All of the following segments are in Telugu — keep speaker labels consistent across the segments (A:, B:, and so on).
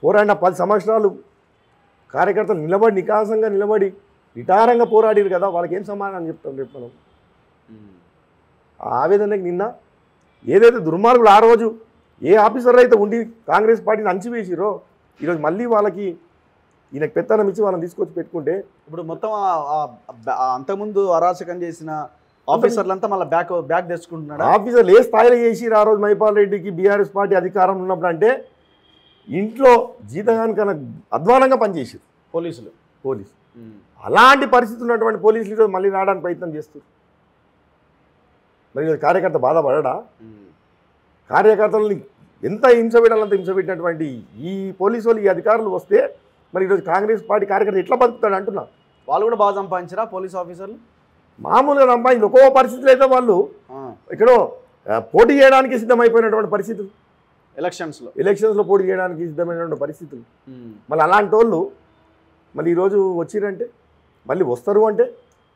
A: పోరాడిన పది సంవత్సరాలు కార్యకర్తలు నిలబడి నికాసంగా నిలబడి నిటారంగా పోరాడిరు కదా వాళ్ళకి ఏం సమాధానం చెప్తాం రేపు మనం ఆ ఆవేదనకి నిన్న ఏదైతే దుర్మార్గులు ఆ రోజు ఏ ఆఫీసర్ అయితే ఉండి కాంగ్రెస్ పార్టీని అంచివేసిరో ఈరోజు మళ్ళీ వాళ్ళకి ఈయనకు పెత్తనం ఇచ్చి వాళ్ళని తీసుకొచ్చి పెట్టుకుంటే
B: ఇప్పుడు మొత్తం ఆ- ఆ- ఆ- ఆ అంతకుముందు అరాచకం చేసిన ఆఫీసర్లంతా మళ్ళీ బ్యాక్ బ్యాక్ తెచ్చుకుంటున్నాడా
A: ఆఫీసర్లు ఏ స్థాయిలో చేసిరు ఆ రోజు మైపాల్ రెడ్డికి బీఆర్ఎస్ పార్టీ అధికారం ఉన్నప్పుడు అంటే ఇంట్లో జీతగానికన్నా అధ్వానంగా పనిచేసారు
B: పోలీసులు
A: పోలీసు అలాంటి పరిస్థితి ఉన్నటువంటి పోలీసులు ఈరోజు మళ్ళీ రావడానికి ప్రయత్నం చేస్తారు మరి ఈరోజు కార్యకర్త బాధపడడా కార్యకర్తలని ఎంత హింస పెట్టాలంత హింస పెట్టినటువంటి ఈ పోలీసు వాళ్ళు ఈ అధికారులు వస్తే మరి ఈరోజు కాంగ్రెస్ పార్టీ కార్యకర్త ఎట్లా బతుకుతాడు అంటున్నా
B: వాళ్ళు కూడా బాగా సంపాదించరా పోలీస్ ఆఫీసర్లు
A: మామూలుగా సంపాదించి ఒక్కో పరిస్థితులు అయితే వాళ్ళు
B: ఆ,
A: ఎక్కడో ఆ, పోటీ చేయడానికి సిద్ధమైపోయినటువంటి పరిస్థితులు
B: ఎలక్షన్స్లో
A: ఎలక్షన్స్లో పోటీ చేయడానికి సిద్ధమైనటువంటి పరిస్థితులు మళ్ళీ అలాంటి వాళ్ళు మళ్ళీ ఈరోజు వచ్చిరంటే మళ్ళీ వస్తారు అంటే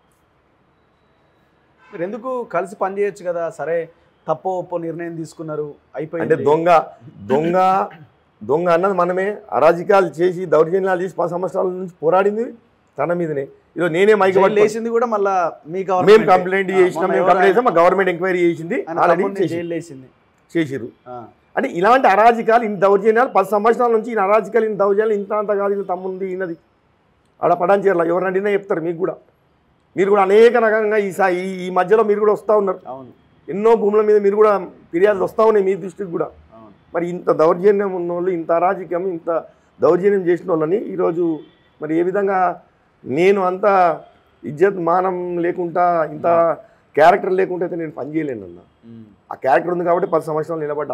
B: మీరు ఎందుకు కలిసి పని చేయొచ్చు కదా సరే తప్పో ఒప్పో నిర్ణయం తీసుకున్నారు
A: అంటే
B: అయిపోయింది
A: దొంగ దొంగ దొంగ అన్నది మనమే అరాజకాలు చేసి దౌర్జన్యాలు చేసి పది సంవత్సరాల నుంచి పోరాడింది తన మీదనే ఈరోజు నేనే మైకి
B: జైలు
A: పట్టుకొని-
B: వేసింది కూడా మళ్ళా మీ
A: మేము
B: గవర్నమెంట్
A: కంప్లైంట్ చేసినాం మేము కంప్లైంట్ చేసాం మా గవర్నమెంట్ ఎంక్వైరీ చేసింది ఆల్రెడీ
B: జైలు వేసింది
A: చేసిరు
B: ఆ,
A: అంటే ఇలాంటి అరాజకాలు ఇన్ని దౌర్జన్యాలు పది సంవత్సరాల నుంచి ఈ అరాజకాలు ఇన్ని దౌర్జన్యాలు ఇంత అంత కాదు ఇలా తమ్ముంది ఈయనది ఆడ పడాన్ చేయాల ఎవరిని అడిగినా చెప్తారు మీకు కూడా మీరు కూడా అనేక రకంగా ఈ సా- ఈ ఈ మధ్యలో మీరు కూడా వస్తూ ఉన్నారు
B: అవును
A: ఎన్నో భూముల మీద మీరు కూడా ఫిర్యాదులు వస్తూ ఉన్నాయి మీ దృష్టికి కూడా
B: అవును
A: మరి ఇంత దౌర్జన్యం ఉన్న వాళ్ళు ఇంత అరాజకం ఇంత దౌర్జన్యం చేసిన వాళ్ళని ఈరోజు మరి ఏ విధంగా నేను అంత ఇజ్జత్ మానం లేకుండా ఇంత క్యారెక్టర్ లేకుండా అయితే నేను పని చేయలేను అన్న
B: ఉమ్,
A: ఆ క్యారెక్టర్ ఉంది కాబట్టి పది సంవత్సరాలు నిలబడ్డా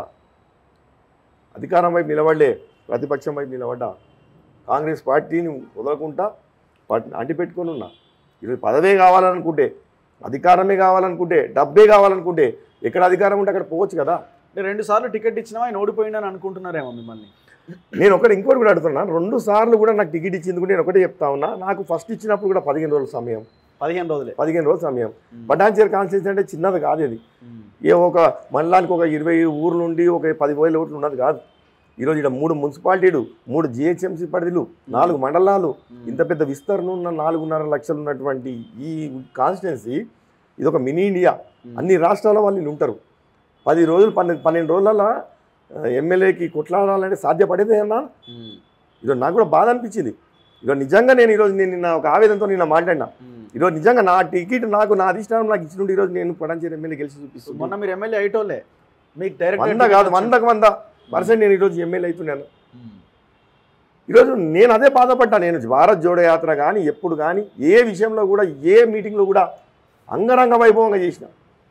A: అధికారం వైపు నిలబడలే ప్రతిపక్షం వైపు నిలబడ్డా కాంగ్రెస్ పార్టీని వదలకుండా పట్ అంటిపెట్టుకొని ఉన్నా ఈరోజు పదవే కావాలనుకుంటే అధికారమే కావాలనుకుంటే డబ్బే కావాలనుకుంటే ఎక్కడ అధికారం ఉంటే అక్కడ పోవచ్చు కదా
B: అంటే రెండు సార్లు టికెట్ ఇచ్చినా ఆయన ఓడిపోయిండని అనుకుంటున్నారేమో మిమ్మల్ని
A: నేను ఒకటి ఇంకోటి కూడా అడుగుతున్నాను రెండు సార్లు కూడా నాకు టికెట్ ఇచ్చింది కూడా నేను ఒకటే చెప్తా ఉన్నా నాకు ఫస్ట్ ఇచ్చినప్పుడు కూడా పదిహేను రోజుల సమయం
B: పదిహేను రోజులే
A: పదిహేను రోజుల సమయం
B: ఉమ్,
A: బటాన్చేర్ కాన్స్టిట్యూన్సీ అంటే చిన్నది కాదు ఇది
B: ఉమ్,
A: ఏ ఒక మండలానికి ఒక ఇరవై ఊరు నుండి ఒక పది వేల ఓట్లు ఉన్నది కాదు ఈరోజు ఇక్కడ మూడు మున్సిపాలిటీలు మూడు జిహెచ్ఎంసీ పరిధిలు నాలుగు మండలాలు
B: ఉమ్,
A: ఇంత పెద్ద విస్తరణ ఉన్న నాలుగున్నర లక్షలు ఉన్నటువంటి ఈ కాన్స్టిట్యున్సీ ఇది ఒక మినీ ఇండియా
B: ఉమ్,
A: అన్ని రాష్ట్రాల వాళ్ళు వీళ్ళు ఉంటారు పది రోజులు పన్నెండు పన్నెండు రోజులలో ఎమ్మెల్యేకి కొట్లాడాలంటే సాధ్యపడేదే అన్నా
B: ఉమ్,
A: ఈరోజు నాకు కూడా బాధ అనిపించింది ఈరోజు నిజంగా నేను ఈరోజు నేను నిన్న ఒక ఆవేదనతో నిన్న మాట్లాడినా
B: ఉమ్.
A: ఈరోజు నిజంగా నా టికెట్ నాకు నా అధిష్టానం నాకు ఇచ్చినట్టు ఈరోజు నేను పడంచేరి ఎమ్మెల్యే గెలిచి చూపిస్తున్నాను
B: మొన్న మీరు ఎమ్మెల్యే అయిటోలే మీకు డైరెక్ట్
A: వంద కాదు వందకు వంద పర్సెంట్ నేను ఈరోజు ఎమ్మెల్యే అవుతున్నాను ఈరోజు నేను అదే బాధపడ్డా నేను భారత్ జోడో యాత్ర కానీ ఎప్పుడు కానీ ఏ విషయంలో కూడా ఏ మీటింగ్లో కూడా అంగరంగ వైభవంగా చేసిన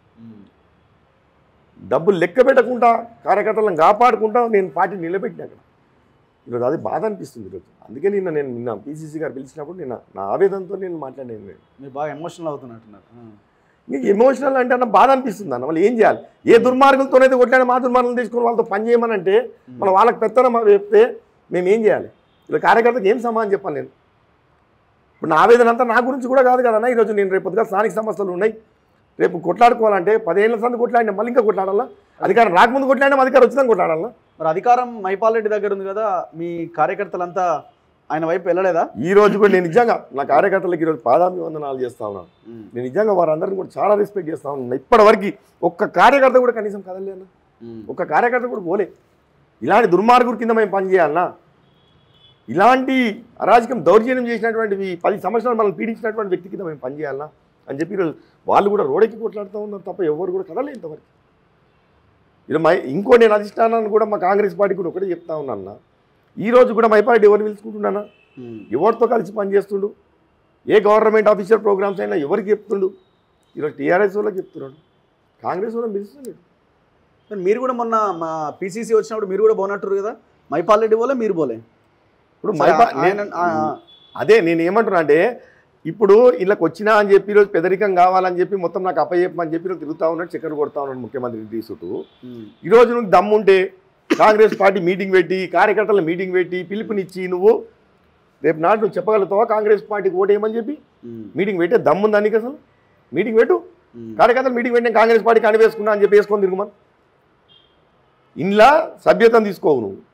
A: డబ్బులు లెక్క పెట్టకుండా కార్యకర్తలను కాపాడుకుంటా నేను పార్టీ నిలబెట్టిన అక్కడ ఈరోజు అది బాధ అనిపిస్తుంది ఈరోజు అందుకే నిన్న నేను నిన్న పీసీసీ గారు పిలిచినప్పుడు నిన్న నా ఆవేదనతో నేను మాట్లాడాను నేను
B: మీరు బాగా ఎమోషనల్ అవుతున్నట్టున్నారు ఆ.
A: నీకు ఎమోషనల్ అంటే అన్న బాధ అనిపిస్తుంది అన్న వాళ్ళు ఏం చేయాలి ఏ దుర్మార్గులతోనైతే కొట్లాడి మా దుర్మార్గులు తీసుకొని వాళ్ళతో పని చేయమని అంటే మన వాళ్ళకి పెత్తనం చెప్తే మేము ఏం చేయాలి ఇలా కార్యకర్తకి ఏం సమాధానం చెప్పాలి నేను ఇప్పుడు నా ఆవేదన అంతా నా గురించి కూడా కాదు కదన్నా ఈరోజు నేను రేపు పొద్దుగా స్థానిక సమస్యలు ఉన్నాయి రేపు కొట్లాడుకోవాలంటే పదేళ్ళ సంది కొట్లాడినా మళ్ళీ ఇంకా కొట్లాడాలా అధికారం రాకముందు కొట్లాడినా అధికారం వచ్చిందని కొట్లాడాలా
B: మరి అధికారం మైపాల్ రెడ్డి దగ్గర ఉంది కదా మీ కార్యకర్తలంతా ఆయన వైపు వెళ్ళలేదా
A: ఈ రోజు కూడా నేను నిజంగా నా కార్యకర్తలకు ఈరోజు పాదాభివందనాలు చేస్తా ఉన్నాను నేను నిజంగా వారందరిని కూడా చాలా రెస్పెక్ట్ చేస్తా ఉన్నాను ఇప్పటివరకు ఒక్క కార్యకర్త కూడా కనీసం కదలేనా ఒక్క కార్యకర్త కూడా పోలే ఇలాంటి దుర్మార్గుల కింద మేము పనిచేయాలన్నా ఇలాంటి అరాజకం దౌర్జన్యం చేసినటువంటి ఈ పది సంవత్సరాలు మనల్ని పీడించినటువంటి వ్యక్తి కింద మేము పనిచేయాలన్నా అని చెప్పి ఈరోజు వాళ్ళు కూడా రోడెక్కి కొట్లాడుతూ ఉన్నారు తప్ప ఎవరు కూడా కదలే ఇంతవరకు ఇది మై ఇంకో నేను అధిష్టానాన్ని కూడా మా కాంగ్రెస్ పార్టీ కూడా ఒకటే చెప్తా ఉన్నాను ఈ రోజు కూడా మైపారెడ్డి ఎవరు పిలుచుకుంటున్నానా ఎవరితో కలిసి పనిచేస్తుండు ఏ గవర్నమెంట్ ఆఫీసర్ ప్రోగ్రామ్స్ అయినా ఎవరికి చెప్తుండు ఈరోజు టీఆర్ఎస్ వాళ్ళకి చెప్తున్నాడు కాంగ్రెస్ వాళ్ళని పిలుస్తున్నాడు
B: కానీ మీరు కూడా మొన్న మా పీసీసీ వచ్చినప్పుడు మీరు కూడా పోనట్టురు కదా మైపాల్ రెడ్డి పోలే మీరు పోలే
A: ఇప్పుడు
B: సరే,
A: మైపా
B: ఆయన
A: నేను-
B: ఆ, ఆ.
A: అదే నేను ఏమంటున్నా అంటే ఇప్పుడు ఇళ్ళకి వచ్చినా అని చెప్పి ఈరోజు పెదరికం కావాలని చెప్పి మొత్తం నాకు అప్పయ్యప్పని చెప్పి ఈరోజు తిరుగుతా ఉన్నాడు చక్కెర కొడతా ఉన్నాడు ముఖ్యమంత్రి తీసుకుంటూ
B: ఉమ్,
A: ఈరోజు నువ్వు దమ్ముంటే కాంగ్రెస్ పార్టీ మీటింగ్ పెట్టి కార్యకర్తల మీటింగ్ పెట్టి పిలుపునిచ్చి నువ్వు రేపు నాడు నువ్వు చెప్పగలుగుతావా కాంగ్రెస్ పార్టీకి ఓటేయమని చెప్పి
B: ఉమ్,
A: మీటింగ్ పెట్టే దమ్ముందా నీకు అసలు మీటింగ్ పెట్టు
B: ఉమ్.
A: కార్యకర్తలు మీటింగ్ పెట్టి నేను కాంగ్రెస్ పార్టీకి అనివేసుకున్నా అని చెప్పి వేసుకొని తిరుగుమని ఇంట్లో సభ్యతను తీసుకోవు నువ్వు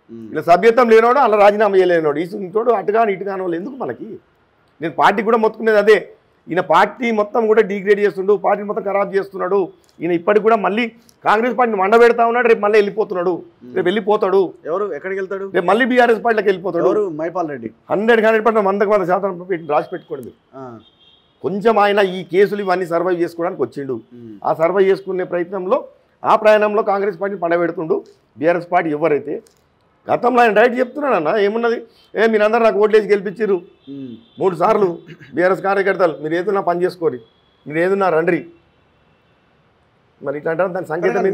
B: ఉమ్.
A: ఇలా సభ్యత్వం లేనోడు అలా రాజీనామా చేయలేనోడు ఈ ఇంకోడు అటుగాని ఇటుగాని వాళ్ళు ఎందుకు మనకి నేను పార్టీ కూడా మొత్తుకునేది అదే ఈయన పార్టీ మొత్తం కూడా డిగ్రేడ్ చేస్తుండు పార్టీ మొత్తం ఖరాబ్ చేస్తున్నాడు ఈయన ఇప్పటికి కూడా మళ్ళీ కాంగ్రెస్ పార్టీని మండబెడతా ఉన్నాడు రేపు మళ్ళీ వెళ్ళిపోతున్నాడు రేపు వెళ్ళిపోతాడు
B: ఎవరు ఎక్కడికి వెళ్తాడు
A: రేపు మళ్ళీ బీఆర్ఎస్ పార్టీలోకి వెళ్ళిపోతాడు
B: ఎవరు Mahipal Reddy
A: hundred hundred percent వందకు వంద శాతం పెట్టి రాసి పెట్టుకోండి
B: ఆ,
A: కొంచెం ఆయన ఈ కేసులు ఇవన్నీ సర్వైవ్ చేసుకోవడానికి వచ్చిండు
B: ఉమ్,
A: ఆ సర్వైవ్ చేసుకునే ప్రయత్నంలో ఆ ప్రయాణంలో కాంగ్రెస్ పార్టీని పండబెడుతుండు బీఆర్ఎస్ పార్టీ ఎవరైతే గతంలో ఆయన డైరెక్ట్ చెప్తున్నాడన్న ఏమున్నది ఏ మీరందరూ నాకు ఓట్లేసి గెలిపించారు
B: ఉమ్,
A: మూడు సార్లు బీఆర్ఎస్ కార్యకర్తలు మీరు ఏదన్నా పని చేసుకోరి మీరు ఏదన్నా రండ్రి మరి ఇట్లా అంటారు దాని సంకేతం ఏంది?